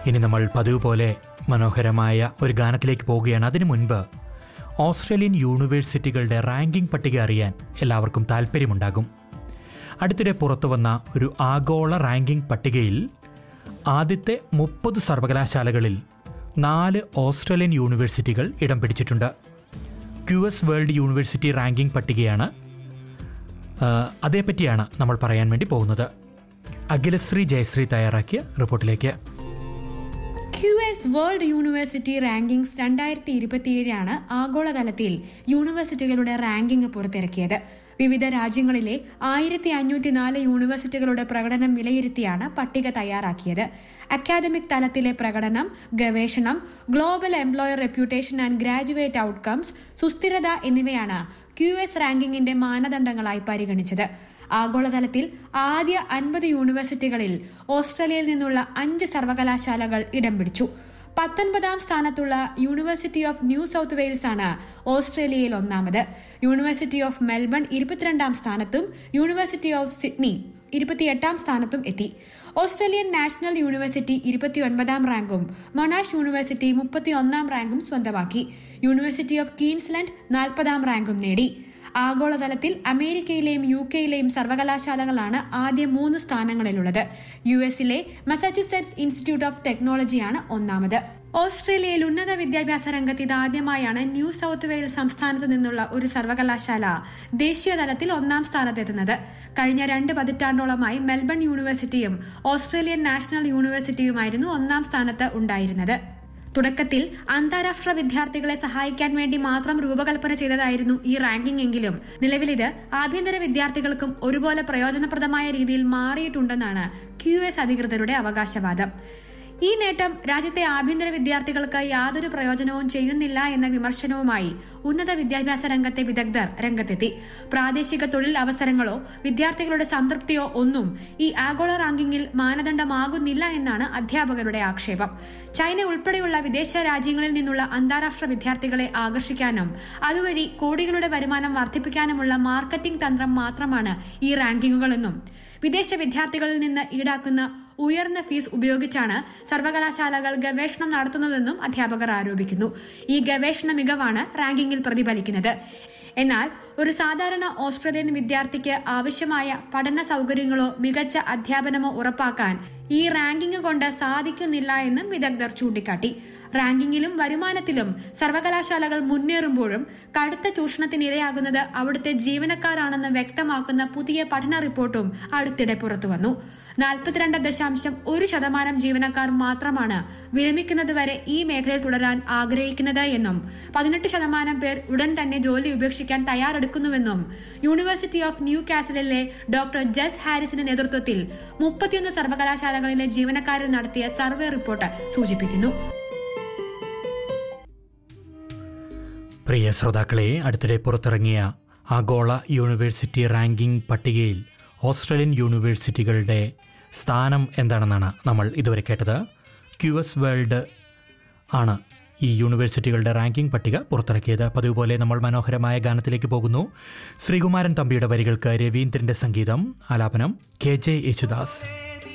ഇനി നമ്മൾ പതിവ് പോലെ മനോഹരമായ ഒരു ഗാനത്തിലേക്ക് പോവുകയാണ് അതിനു മുൻപ് ഓസ്ട്രേലിയൻ യൂണിവേഴ്സിറ്റികളുടെ റാങ്കിംഗ് പട്ടിക അറിയാൻ എല്ലാവർക്കും താല്പര്യമുണ്ടാകും അടുത്തിടെ പുറത്തു വന്ന ഒരു ആഗോള റാങ്കിംഗ് പട്ടികയിൽ ആദ്യത്തെ മുപ്പത് സർവകലാശാലകളിൽ നാല് ഓസ്ട്രേലിയൻ യൂണിവേഴ്സിറ്റികൾ ഇടം പിടിച്ചിട്ടുണ്ട് Q S world university ranking പട്ടികയാണ് ആ, അതേപ്പറ്റിയാണ് നമ്മൾ പറയാൻ വേണ്ടി പോകുന്നത് അഖിലശ്രീ ജയശ്രീ തയ്യാറാക്കിയ റിപ്പോർട്ടിലേക്ക് Q S world university rankings രണ്ടായിരത്തി ഇരുപത്തിയേഴാണ് ആഗോളതലത്തിൽ യൂണിവേഴ്സിറ്റികളുടെ റാങ്കിംഗ് പുറത്തിറക്കിയത് വിവിധ രാജ്യങ്ങളിലെ ആയിരത്തി അഞ്ഞൂറ്റി നാല് യൂണിവേഴ്സിറ്റികളുടെ പ്രകടനം വിലയിരുത്തിയാണ് പട്ടിക തയ്യാറാക്കിയത് അക്കാദമിക് തലത്തിലെ പ്രകടനം ഗവേഷണം global employer reputation and graduate outcomes സുസ്ഥിരത എന്നിവയാണ് ക്യു എസ് റാങ്കിങ്ങിന്റെ മാനദണ്ഡങ്ങളായി പരിഗണിച്ചത് ആഗോളതലത്തിൽ ആദ്യ അൻപത് യൂണിവേഴ്സിറ്റികളിൽ ഓസ്ട്രേലിയയിൽ നിന്നുള്ള അഞ്ച് സർവകലാശാലകൾ ഇടം പിടിച്ചു പത്തൊൻപതാം സ്ഥാനത്തുള്ള university of New South Wales ആണ് ഓസ്ട്രേലിയയിൽ ഒന്നാമത് യൂണിവേഴ്സിറ്റി ഓഫ് മെൽബൺ ഇരുപത്തിരണ്ടാം സ്ഥാനത്തും യൂണിവേഴ്സിറ്റി ഓഫ് സിഡ്നി ഇരുപത്തിയെട്ടാം സ്ഥാനത്തും എത്തി ഓസ്ട്രേലിയൻ നാഷണൽ യൂണിവേഴ്സിറ്റി ഇരുപത്തിയൊൻപതാം റാങ്കും മൊനാഷ് യൂണിവേഴ്സിറ്റി മുപ്പത്തിയൊന്നാം റാങ്കും സ്വന്തമാക്കി യൂണിവേഴ്സിറ്റി ഓഫ് ക്വീൻസ്ലൻഡ് നാൽപ്പതാം റാങ്കും നേടി ആഗോളതലത്തിൽ അമേരിക്കയിലെയും യു കെയിലെയും സർവകലാശാലകളാണ് ആദ്യ മൂന്ന് സ്ഥാനങ്ങളിലുള്ളത് യു എസിലെ മസാച്യുസെറ്റ്സ് ഇൻസ്റ്റിറ്റ്യൂട്ട് ഓഫ് ടെക്നോളജിയാണ് ഒന്നാമത് ഓസ്ട്രേലിയയിൽ ഉന്നത വിദ്യാഭ്യാസ രംഗത്ത് ഇതാദ്യമായാണ് ന്യൂ സൗത്ത് വെയിൽസ് സംസ്ഥാനത്ത് നിന്നുള്ള ഒരു സർവകലാശാല ദേശീയ തലത്തിൽ ഒന്നാം സ്ഥാനത്തെത്തുന്നത് കഴിഞ്ഞ രണ്ട് പതിറ്റാണ്ടോളമായി മെൽബൺ യൂണിവേഴ്സിറ്റിയും ഓസ്ട്രേലിയൻ നാഷണൽ യൂണിവേഴ്സിറ്റിയുമായിരുന്നു ഒന്നാം സ്ഥാനത്ത് ഉണ്ടായിരുന്നത് തുടക്കത്തിൽ അന്താരാഷ്ട്ര വിദ്യാർത്ഥികളെ സഹായിക്കാൻ വേണ്ടി മാത്രം രൂപകൽപ്പന ചെയ്തതായിരുന്നു ഈ റാങ്കിംഗ് എങ്കിലും നിലവിലിത് ആഭ്യന്തര വിദ്യാർത്ഥികൾക്കും ഒരുപോലെ പ്രയോജനപ്രദമായ രീതിയിൽ മാറിയിട്ടുണ്ടെന്നാണ് ക്യു എസ് അധികൃതരുടെ അവകാശവാദം ഈ നേട്ടം രാജ്യത്തെ ആഭ്യന്തര വിദ്യാർത്ഥികൾക്ക് യാതൊരു പ്രയോജനവും ചെയ്യുന്നില്ല എന്ന വിമർശനവുമായി ഉന്നത വിദ്യാഭ്യാസ രംഗത്തെ വിദഗ്ധർ രംഗത്തെത്തി പ്രാദേശിക തൊഴിൽ അവസരങ്ങളോ വിദ്യാർത്ഥികളുടെ സംതൃപ്തിയോ ഒന്നും ഈ ആഗോള റാങ്കിങ്ങിൽ മാനദണ്ഡമാകുന്നില്ല എന്നാണ് അധ്യാപകരുടെ ആക്ഷേപം ചൈന ഉൾപ്പെടെയുള്ള വിദേശ രാജ്യങ്ങളിൽ നിന്നുള്ള അന്താരാഷ്ട്ര വിദ്യാർത്ഥികളെ ആകർഷിക്കാനും അതുവഴി കോടികളുടെ വരുമാനം വർദ്ധിപ്പിക്കാനുമുള്ള മാർക്കറ്റിംഗ് തന്ത്രം മാത്രമാണ് ഈ റാങ്കിങ്ങുകളെന്നും വിദേശ വിദ്യാർത്ഥികളിൽ നിന്ന് ഈടാക്കുന്ന ഉയർന്ന ഫീസ് ഉപയോഗിച്ചാണ് സർവകലാശാലകൾ ഗവേഷണം നടത്തുന്നതെന്നും അധ്യാപകർ ആരോപിക്കുന്നു ഈ ഗവേഷണ മികവാണ് റാങ്കിങ്ങിൽ പ്രതിഫലിക്കുന്നത് എന്നാൽ ഒരു സാധാരണ ഓസ്ട്രേലിയൻ വിദ്യാർത്ഥിക്ക് ആവശ്യമായ പഠന സൗകര്യങ്ങളോ മികച്ച അധ്യാപനമോ ഉറപ്പാക്കാൻ ഈ റാങ്കിംഗ് കൊണ്ട് സാധിക്കുന്നില്ല എന്നും വിദഗ്ധർ ചൂണ്ടിക്കാട്ടി റാങ്കിങ്ങിലും വരുമാനത്തിലും സർവകലാശാലകൾ മുന്നേറുമ്പോഴും കടുത്ത ചൂഷണത്തിനിരയാകുന്നത് അവിടുത്തെ ജീവനക്കാരാണെന്ന് വ്യക്തമാക്കുന്ന പുതിയ പഠന റിപ്പോർട്ടും അടുത്തിടെ പുറത്തുവന്നു നാൽപ്പത്തിരണ്ട് ദശാംശം ഒരു ശതമാനം ജീവനക്കാർ മാത്രമാണ് വിരമിക്കുന്നതുവരെ ഈ മേഖലയിൽ തുടരാൻ ആഗ്രഹിക്കുന്നത് എന്നും പതിനെട്ട് ശതമാനം പേർ ഉടൻ തന്നെ ജോലി ഉപേക്ഷിക്കാൻ തയ്യാറെടുക്കുന്നുവെന്നും യൂണിവേഴ്സിറ്റി ഓഫ് ന്യൂ കാസലിലെ ഡോക്ടർ ജസ് ഹാരിസിന്റെ നേതൃത്വത്തിൽ മുപ്പത്തിയൊന്ന് സർവകലാശാലകളിലെ ജീവനക്കാരിൽ നടത്തിയ സർവേ റിപ്പോർട്ട് സൂചിപ്പിക്കുന്നു പ്രിയ ശ്രോതാക്കളെ അടുത്തിടെ പുറത്തിറങ്ങിയ ആഗോള യൂണിവേഴ്സിറ്റി റാങ്കിംഗ് പട്ടികയിൽ ഓസ്ട്രേലിയൻ യൂണിവേഴ്സിറ്റികളുടെ സ്ഥാനം എന്താണെന്നാണ് നമ്മൾ ഇതുവരെ കേട്ടത് ക്യു എസ് വേൾഡ് ആണ് ഈ യൂണിവേഴ്സിറ്റികളുടെ റാങ്കിംഗ് പട്ടിക പുറത്തിറക്കിയത് പതിവ് പോലെ നമ്മൾ മനോഹരമായ ഗാനത്തിലേക്ക് പോകുന്നു ശ്രീകുമാരൻ തമ്പിയുടെ വരികൾക്ക് രവീന്ദ്രൻ്റെ സംഗീതം ആലാപനം കെ ജെ യേശുദാസ്